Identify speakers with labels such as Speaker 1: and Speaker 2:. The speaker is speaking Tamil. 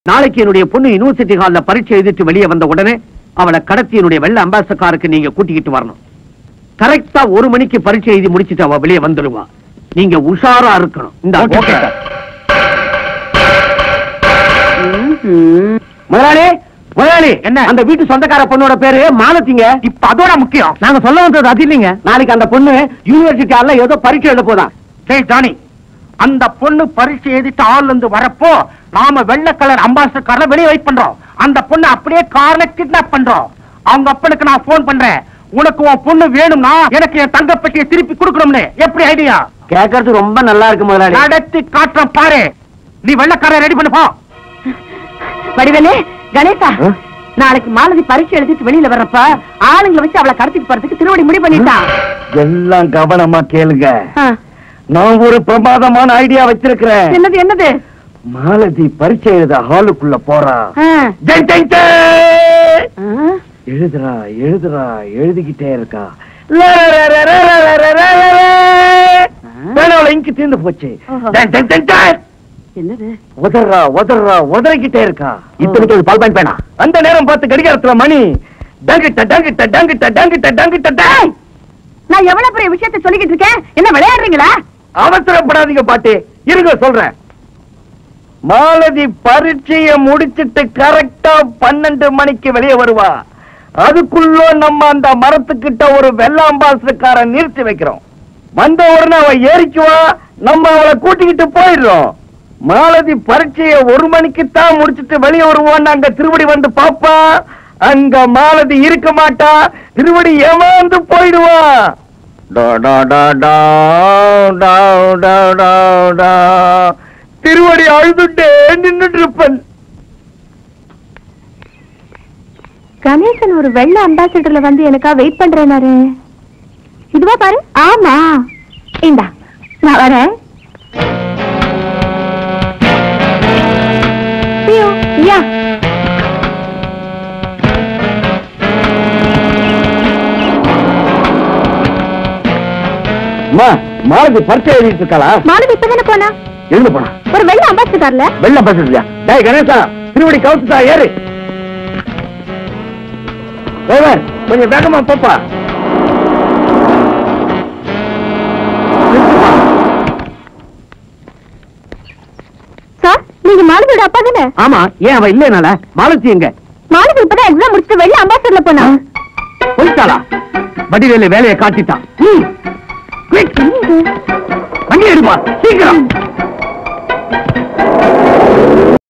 Speaker 1: நாளைக்கு என்னுடைய பொண்ணு யூனிவர்சிட்டி ஹால்ல பரீட்சை எழுதிட்டு வெளியே வந்த உடனே அவளை கடத்தி என்னுடைய வெள்ள அம்பாசடர் காருக்கு நீங்க கூட்டிக்கிட்டு வரணும் கரெக்டா ஒரு மணிக்கு பரீட்சை எழுதி முடிச்சிட்டு அவ வெளியே வந்துடுவா நீங்க உஷாரா இருக்கணும் இந்த
Speaker 2: Okay, sir.
Speaker 1: முதலாளி முதலாளி
Speaker 2: என்ன?
Speaker 1: அந்த வீட்டு சொந்தக்கார பொண்ணோட பேரு மாலத்திங்க
Speaker 2: இப்ப அதோட முக்கியம்
Speaker 1: நாங்க சொல்ல வந்தது அது இல்லைங்க நாளைக்கு அந்த பொண்ணு யூனிவர்சிட்டி ஹால்ல ஏதோ பரீட்சை எழுத போதான்
Speaker 2: டேய் ஜானி அந்த பொண்ணு பரீட்சை எழுதிட்டு ஆள் இருந்து வரப்போ நாம வெள்ளை கலர் அம்பாசிடர் கார்ல வெளியே வெயிட் பண்றோம் அந்த பொண்ணு அப்படியே கார்ல கிட்னாப் பண்றோம் அவங்க அப்பனுக்கு நான் போன் பண்றேன் உனக்கு உன் பொண்ணு வேணும்னா எனக்கு என் தங்க பெட்டியை திருப்பி கொடுக்கணும்னு எப்படி ஐடியா
Speaker 1: கேட்கறது ரொம்ப நல்லா இருக்கு முதலாளி
Speaker 2: நடத்தி காட்டுறேன் பாரு நீ வெள்ளக்கார ரெடி பண்ணு போ
Speaker 3: வடிவேலு கணேசா
Speaker 1: ஆ?
Speaker 3: நாளைக்கு மாலதி பரீட்சை எழுதிட்டு வெளியில வர்றப்ப ஆளுங்களை வச்சு அவளை கடத்திட்டு போறதுக்கு திருவடி முடிவு பண்ணிட்டான்
Speaker 1: எல்லாம் கவனமா கேளுங்க
Speaker 3: ஆ,
Speaker 1: நான் ஒரு பிரமாதமான ஐடியா வச்சிருக்கிறேன்
Speaker 3: என்னது என்னது
Speaker 1: மாலதி பரீட்சை எழுத ஹாலுக்குள்ள போறா
Speaker 3: ஆ,
Speaker 1: ஜெய் ஜெய் ஜெய்!
Speaker 3: ஆ,
Speaker 1: எழுதுறா எழுதுறா எழுதிக்கிட்டே இருக்கா வேணாம் இங்கு தீர்ந்து போச்சு
Speaker 3: ஓஹோ.
Speaker 1: ஜெய் ஜெய் ஜெய் ஜெய்!
Speaker 3: என்னது
Speaker 1: உதறா உதறா உதறிக்கிட்டே இருக்கா இத்தனைக்கு அது பால் பாயிண்ட் வேணாம் அந்த நேரம் பார்த்து கடிகாரத்துல மணி டங்கிட்ட டங்கிட்ட டங்கிட்ட டங்கிட்ட டங்கிட்ட டேய்!
Speaker 3: நான் எவ்வளவு பெரிய விஷயத்தை சொல்லிக்கிட்டு இருக்கேன் என்ன விளையாடுறீங்களா
Speaker 1: அவசரப்படாதீங்க பாட்டி இருங்க சொல்றேன் மாலதி பரீட்சைய முடிச்சிட்டு கரெக்டா பன்னெண்டு மணிக்கு வெளியே வருவா அதுக்குள்ள நம்ம அந்த மரத்துக்கிட்ட ஒரு வெள்ளாம்பாசுக்காரன் நிறுத்தி வைக்கிறோம் வந்த உடனே அவ ஏறிக்குவா நம்ம அவளை கூட்டிக்கிட்டு போயிடுறோம் மாலதி பரீட்சைய ஒரு மணிக்கு தான் முடிச்சிட்டு வெளியே வருவோன்னு அங்க திருவடி வந்து பாப்பா அங்க மாலதி இருக்க மாட்டா திருவடி ஏமாந்து போயிடுவா டா டா டா டா டா டா டா டா. திருவடி அழுதுட்டே நின்னுட்டு இருப்பன்
Speaker 3: கணேசன் ஒரு வெள்ள அம்பாசிடர்ல வந்து எனக்கா வெயிட் பண்றேனாரு இதுவா பாரு ஆமா இந்தா நான் வரேன் பியோ, யா
Speaker 1: அம்மா மாலதி பரிச்சை எழுதிட்டு இருக்காளா
Speaker 3: மாலதி இப்பதானே போனா
Speaker 1: எழுந்து போனா
Speaker 3: ஒரு வெள்ள அம்பாசிடர்ல
Speaker 1: வெள்ள பசியா டேய் கணேசா திருவடி கவுத்துட்டா ஏறு டிரைவர் கொஞ்சம் வேகமா போப்பா
Speaker 3: சார் நீங்க மாலதியோட அப்பா தானே
Speaker 1: ஆமா ஏன் அவ இல்லைனால மாலதி எங்க
Speaker 3: மாலதி இப்பதான் எக்ஸாம் முடிச்சுட்டு வெள்ள அம்பாசிடர்ல போனா
Speaker 1: போயிட்டாளா வடிவேலு வேலையை காட்டிட்டான் ம். Quick. வண்டி எடுப்பா சீக்கிரம்